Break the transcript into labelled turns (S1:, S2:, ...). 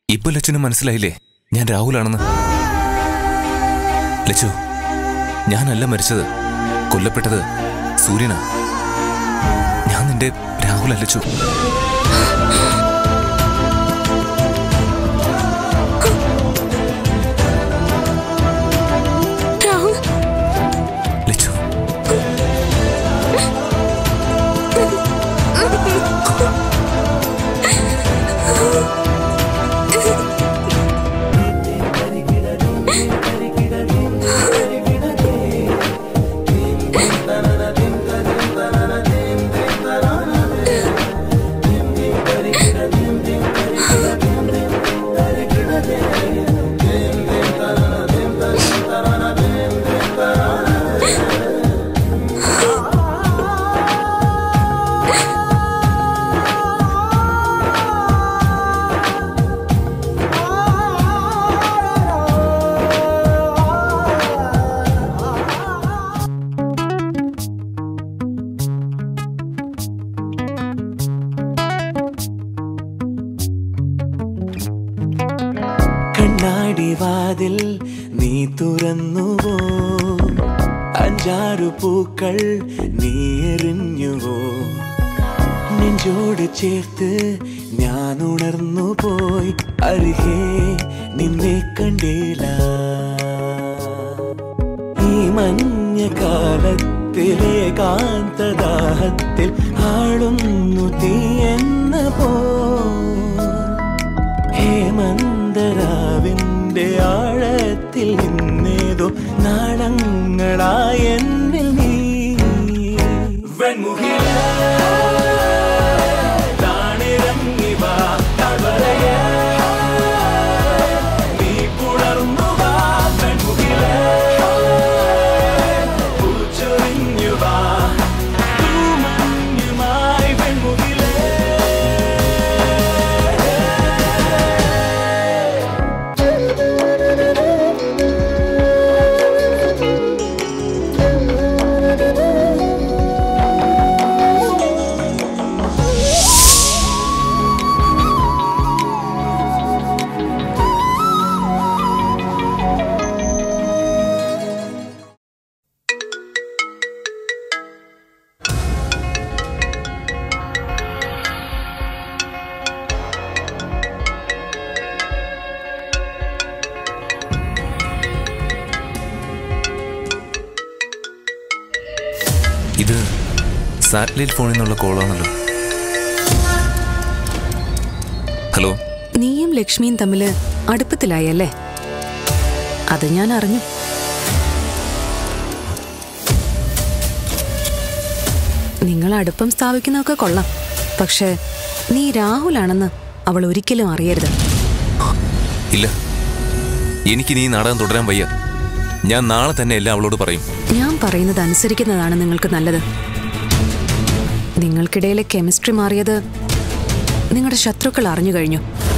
S1: ഇപ്പൊ ലച്ചുന് മനസ്സിലായില്ലേ ഞാൻ രാഹുലാണെന്ന് ലച്ചു ഞാനല്ല മരിച്ചത് കൊല്ലപ്പെട്ടത് സൂര്യനാ ഞാൻ നിന്റെ രാഹുൽ ലച്ചു
S2: രാഹുൽ
S1: ലച്ചു
S3: കണ്ണാടി വാതിൽ നീ തുറന്നുവോ അഞ്ചാറു പൂക്കൾ നീ എറിഞ്ഞുവോ നെഞ്ചോട് ചേർത്ത് ഞാൻ ഉണർന്നു പോയി അരികെ നിന്നെ കണ്ടില്ല ഈ മഞ്ഞ കാലത്തിലെ കാന്തദാഹത്തിൽ ആളുന്നു തീ എന്ന പോ ഹേമന്തരാവിന്റെ ആഴത്തിൽ നിന്നേതോ നാളങ്ങളായ എന്നിൽ നീ വെൺമുഖിലേ, താണിറങ്ങി വാ, താഴ്വരയേ, നീ പുണർന്നു വാ, വെൺമുഖിലേ, പൂച്ചൊരിഞ്ഞു വാ, തൂമഞ്ഞുമായി വെൺമുഖിലേ
S1: ഇത് സാറ്റലൈറ്റ് ഫോണിൽ നിന്നുള്ള കോളാണല്ലോ ഹലോ
S2: നീയും ലക്ഷ്മിയും തമ്മില് അടുപ്പത്തിലായല്ലേ അത് ഞാൻ അറിഞ്ഞു നിങ്ങൾ അടുപ്പം സ്ഥാപിക്കുന്നതൊക്കെ കൊള്ളാം പക്ഷേ നീ രാഹുലാണെന്ന് അവൾ ഒരിക്കലും അറിയരുത്
S1: ഇല്ല എനിക്കിനി ഈ നാടകം തുടരാൻ വയ്യ ഞാൻ നാളെ തന്നെ എല്ലാം അവളോട് പറയും
S2: ഞാൻ പറയുന്നത് അനുസരിക്കുന്നതാണ് നിങ്ങൾക്ക് നല്ലത് നിങ്ങൾക്കിടയിലെ കെമിസ്ട്രി മാറിയത് നിങ്ങളുടെ ശത്രുക്കൾ അറിഞ്ഞു കഴിഞ്ഞു